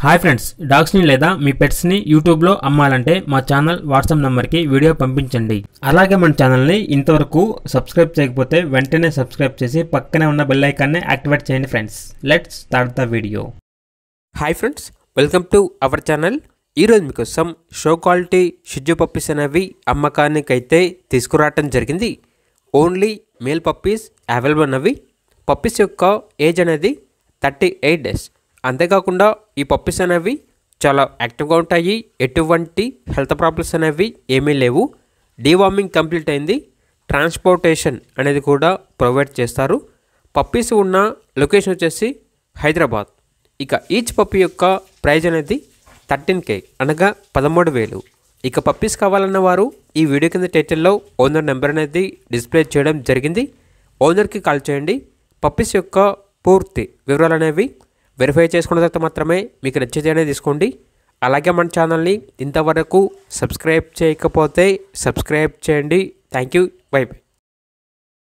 hi friends డాగ్స్ని లేదా మీ పెట్స్ని యూట్యూబ్లో అమ్మాలంటే మా ఛానల్ వాట్సాప్ నెంబర్కి వీడియో పంపించండి అలాగే మన ఛానల్ని ఇంతవరకు సబ్స్క్రైబ్ చేయకపోతే వెంటనే సబ్స్క్రైబ్ చేసి పక్కనే ఉన్న బెల్ ఐకాన్ని యాక్టివేట్ చేయండి friends let's start the video hi friends welcome to our channel ఈరోజు మీకోసం షో క్వాలిటీ షిజ్జు పప్పీస్ అనేవి అమ్మకానికి అయితే తీసుకురావటం జరిగింది ఓన్లీ మేల్ పప్పీస్ అవైలబుల్ ఉన్నవి పప్పీస్ యొక్క ఏజ్ అనేది థర్టీ ఎయిట్ డేస్ అంతేకాకుండా ఈ పప్పీస్ అనేవి చాలా యాక్టివ్గా ఉంటాయి ఎటువంటి హెల్త్ ప్రాబ్లమ్స్ అనేవి ఏమీ లేవు డీవార్మింగ్ కంప్లీట్ అయింది ట్రాన్స్పోర్టేషన్ అనేది కూడా ప్రొవైడ్ చేస్తారు పప్పీస్ ఉన్న లొకేషన్ వచ్చేసి హైదరాబాద్ ఇక ఈచ్ పప్పీ యొక్క ప్రైజ్ అనేది థర్టీన్ కే అనగా పదమూడు వేలు ఇక పప్పీస్ కావాలన్న వారు ఈ వీడియో కింద టైటిల్లో ఓనర్ నెంబర్ అనేది డిస్ప్లే చేయడం జరిగింది ఓనర్కి కాల్ చేయండి పప్పీస్ యొక్క పూర్తి వివరాలు అనేవి వెరిఫై చేసుకున్న తర్వాత మాత్రమే మీకు నచ్చితేనే తీసుకోండి అలాగే మన ఛానల్ని ఇంతవరకు సబ్స్క్రైబ్ చేయకపోతే సబ్స్క్రైబ్ చేయండి థ్యాంక్ యూ బై బై